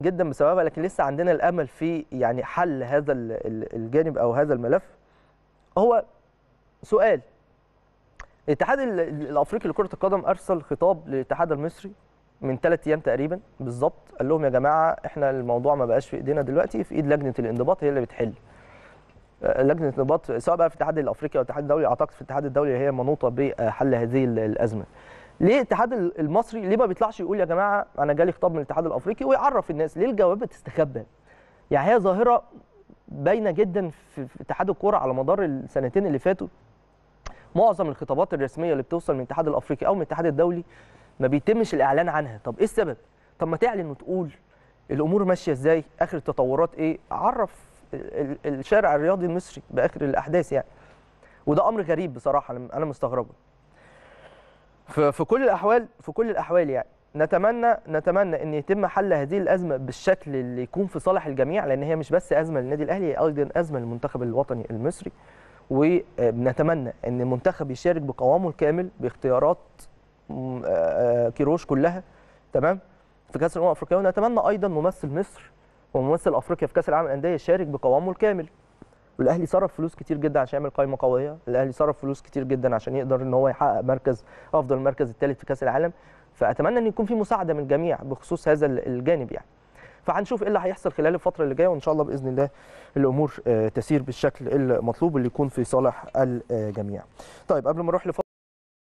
جدا بسببها لكن لسه عندنا الامل في يعني حل هذا ال- ال- الجانب او هذا الملف هو سؤال الاتحاد ال- ال- الافريقي لكره القدم ارسل خطاب للاتحاد المصري من ثلاث ايام تقريبا بالظبط قال لهم يا جماعه احنا الموضوع ما بقاش في ايدينا دلوقتي في ايد لجنه الانضباط هي اللي بتحل آه، لجنه الانضباط سواء بقى في الاتحاد الافريقي او الاتحاد الدولي اعتقد في الاتحاد الدولي هي منوطه بحل هذه ال- الازمه ليه الاتحاد ال- المصري ليه ما بيطلعش يقول يا جماعه انا جالي خطاب من الاتحاد الافريقي ويعرف الناس ليه الجوابات بتستخبى يعني هي ظاهره باينه جدا في في اتحاد الكوره على مدار السنتين اللي فاتوا معظم الخطابات الرسميه اللي بتوصل من الاتحاد الافريقي او من الاتحاد الدولي ما بيتمش الاعلان عنها طب ايه السبب طب ما تعلن وتقول الامور ماشيه ازاي اخر التطورات ايه عرف ال- ال- الشارع الرياضي المصري باخر الاحداث يعني وده امر غريب بصراحه انا أنا مستغربه ف- في كل الاحوال في كل الاحوال يعني نتمنى نتمنى ان يتم حل هذه الازمه بالشكل اللي يكون في صالح الجميع لان هي مش بس ازمه للنادي الاهلي هي ايضا ازمه للمنتخب الوطني المصري وبنتمنى ان المنتخب يشارك بقوامه الكامل باختيارات م- آه، آه، كيروش كلها تمام في كاس الامم الافريقيه ونتمنى ايضا ممثل مصر وممثل افريقيا في كاس العالم للانديه يشارك بقوامه الكامل والاهلي صرف فلوس كتير جدا عشان يعمل قائمه قويه الاهلي صرف فلوس كتير جدا عشان يقدر ان هو يحقق مركز افضل المركز الثالث في كاس العالم فاتمنى ان يكون في مساعده من الجميع بخصوص هذا ال- الجانب يعني فهنشوف ايه اللي هيحصل خلال الفتره اللي جايه وان شاء الله باذن الله الامور آه، تسير بالشكل المطلوب اللي يكون في صالح الجميع طيب قبل ما نروح لفاصل